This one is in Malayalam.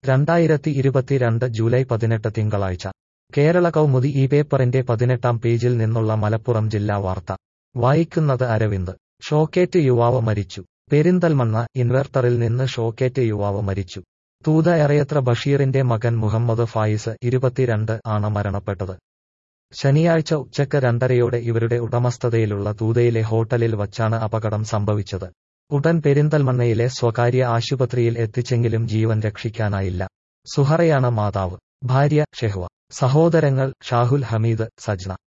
രണ്ടായിരത്തി ഇരുപത്തിരണ്ട് ജൂലൈ പതിനെട്ട് തിങ്കളാഴ്ച കേരള കൗമുദി ഈ പേപ്പറിന്റെ പതിനെട്ടാം പേജിൽ നിന്നുള്ള മലപ്പുറം ജില്ലാ വാർത്ത വായിക്കുന്നത് അരവിന്ദ് ഷോക്കേറ്റ് യുവാവ് മരിച്ചു പെരിന്തൽമണ്ണ ഇൻവെർട്ടറിൽ നിന്ന് ഷോക്കേറ്റ് യുവാവ് മരിച്ചു തൂതയറയത്ര ബഷീറിന്റെ മകൻ മുഹമ്മദ് ഫായിസ് ഇരുപത്തിരണ്ട് ആണ് മരണപ്പെട്ടത് ശനിയാഴ്ച ഉച്ചക്ക് രണ്ടരയോടെ ഇവരുടെ ഉടമസ്ഥതയിലുള്ള തൂതയിലെ ഹോട്ടലിൽ വച്ചാണ് അപകടം സംഭവിച്ചത് ഉടൻ പെരിന്തൽമണ്ണയിലെ സ്വകാര്യ ആശുപത്രിയിൽ എത്തിച്ചെങ്കിലും ജീവൻ രക്ഷിക്കാനായില്ല സുഹറയാണ് മാതാവ് ഭാര്യ ഷെഹ്വ സഹോദരങ്ങൾ ഷാഹുൽ ഹമീദ് സജ്ന